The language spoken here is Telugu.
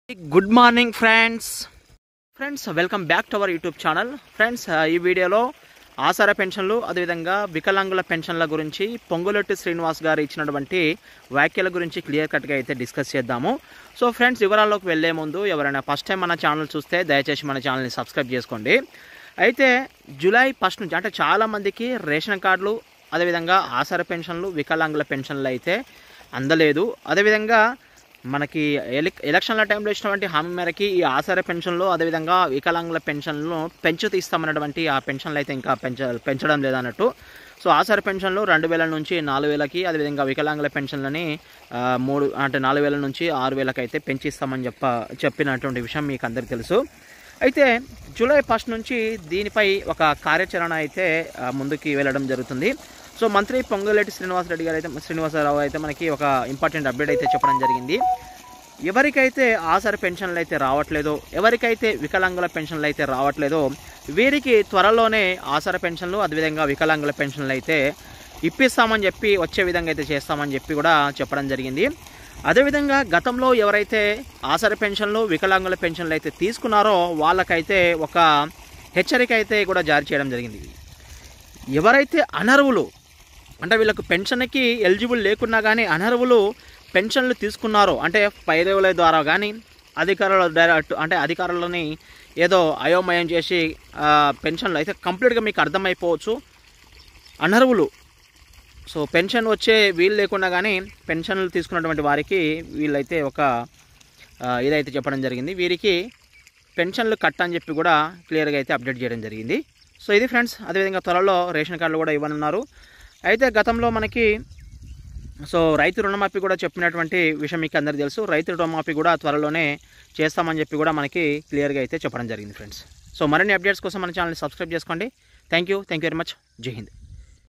good morning friends friends welcome back to our YouTube channel friends ఈ వీడియోలో ఆసార పెన్షన్లు అదేవిధంగా వికలాంగుల పెన్షన్ల గురించి పొంగులెట్టి శ్రీనివాస్ గారు ఇచ్చినటువంటి వ్యాఖ్యల గురించి క్లియర్ కట్గా అయితే డిస్కస్ చేద్దాము సో ఫ్రెండ్స్ వివరాల్లోకి వెళ్లే ముందు ఎవరైనా ఫస్ట్ టైం మన ఛానల్ చూస్తే దయచేసి మన ఛానల్ని సబ్స్క్రైబ్ చేసుకోండి అయితే జూలై ఫస్ట్ నుంచి అంటే చాలామందికి రేషన్ కార్డులు అదేవిధంగా ఆసార పెన్షన్లు వికలాంగుల పెన్షన్లు అయితే అందలేదు అదేవిధంగా మనకి ఎలి ఎలక్షన్ల టైంలో ఇచ్చినటువంటి హామీ మేరకి ఈ ఆసార పెన్షన్లు అదేవిధంగా వికలాంగుల పెన్షన్లను పెంచు తీస్తామన్నటువంటి ఆ పెన్షన్లు అయితే ఇంకా పెంచ పెంచడం లేదన్నట్టు సో ఆసార పెన్షన్లు రెండు వేల నుంచి నాలుగు వేలకి అదేవిధంగా వికలాంగుల పెన్షన్లని ఆ, మూడు అంటే నాలుగు వేల నుంచి ఆరు వేలకి అయితే పెంచిస్తామని చెప్ప చెప్పినటువంటి విషయం మీకు అందరికీ తెలుసు అయితే జూలై ఫస్ట్ నుంచి దీనిపై ఒక కార్యాచరణ అయితే ఆ, ముందుకి వెళ్ళడం జరుగుతుంది సో మంత్రి పొంగులేటి శ్రీనివాసరెడ్డి గారు అయితే శ్రీనివాసరావు అయితే మనకి ఒక ఇంపార్టెంట్ అప్డేట్ అయితే చెప్పడం జరిగింది ఎవరికైతే ఆసర పెన్షన్లు అయితే రావట్లేదో ఎవరికైతే వికలాంగుల పెన్షన్లు అయితే రావట్లేదో వీరికి త్వరలోనే ఆసర పెన్షన్లు అదేవిధంగా వికలాంగుల పెన్షన్లు అయితే ఇప్పిస్తామని చెప్పి వచ్చే విధంగా అయితే చేస్తామని చెప్పి కూడా చెప్పడం జరిగింది అదేవిధంగా గతంలో ఎవరైతే ఆసర పెన్షన్లు వికలాంగుల పెన్షన్లు అయితే తీసుకున్నారో వాళ్ళకైతే ఒక హెచ్చరిక అయితే కూడా జారీ చేయడం జరిగింది ఎవరైతే అనర్వులు అంటే వీళ్ళకు పెన్షన్కి ఎలిజిబుల్ లేకున్నా కానీ అనర్వులు పెన్షన్లు తీసుకున్నారో అంటే పైరేవుల ద్వారా కానీ అధికారుల డైరెక్ట్ అంటే అధికారులని ఏదో అయోమయం చేసి ఆ, పెన్షన్లు అయితే కంప్లీట్గా మీకు అర్థమైపోవచ్చు అనర్వులు సో పెన్షన్ వచ్చే వీలు లేకుండా కానీ పెన్షన్లు తీసుకున్నటువంటి వారికి వీళ్ళైతే ఒక ఆ, ఇదైతే చెప్పడం జరిగింది వీరికి పెన్షన్లు కట్ అని చెప్పి కూడా క్లియర్గా అయితే అప్డేట్ చేయడం జరిగింది సో ఇది ఫ్రెండ్స్ అదేవిధంగా త్వరలో రేషన్ కార్డులు కూడా ఇవ్వనున్నారు అయితే గతంలో మనకి సో రైతు రుణమాఫీ కూడా చెప్పినటువంటి విషయం మీకు అందరికీ తెలుసు రైతు రుణమాఫీ కూడా త్వరలోనే చేస్తామని చెప్పి కూడా మనకి క్లియర్గా అయితే చెప్పడం జరిగింది ఫ్రెండ్స్ సో మరిన్ని అప్డేట్స్ కోసం మన ఛానల్ని సబ్స్క్రైబ్ చేసుకోండి thank you thank you very much Jai Hind